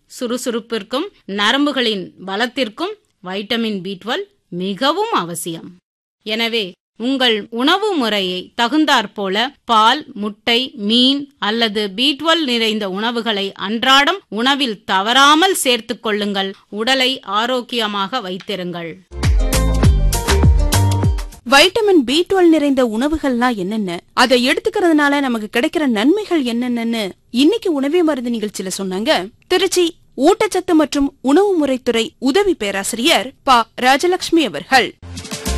சுறுசுறுப்பிற்கும் நரம்புகளின் பலத்திற்கும் vitamin B மிகவும் அவசியம் எனவே உங்கள் உணவு முறையை தகுந்தாற்போல பால் முட்டை மீன் அல்லது பி நிறைந்த உணவுகளை அன்றாடம் உணவில் தவறாமல் சேர்த்துக் கொள்ளுங்கள் உடலை ஆரோக்கியமாக வைத்திருங்கள் வைட்டமின் பி டுவெல் நிறைந்த உணவுகள்லாம் என்னென்ன அதை எடுத்துக்கிறதுனால நமக்கு கிடைக்கிற நன்மைகள் என்னென்னன்னு இன்னைக்கு உணவே மருந்து நிகழ்ச்சியில சொன்னாங்க திருச்சி ஊட்டச்சத்து மற்றும் உணவு முறைத்துறை உதவி பேராசிரியர் ப ராஜலட்சுமி அவர்கள்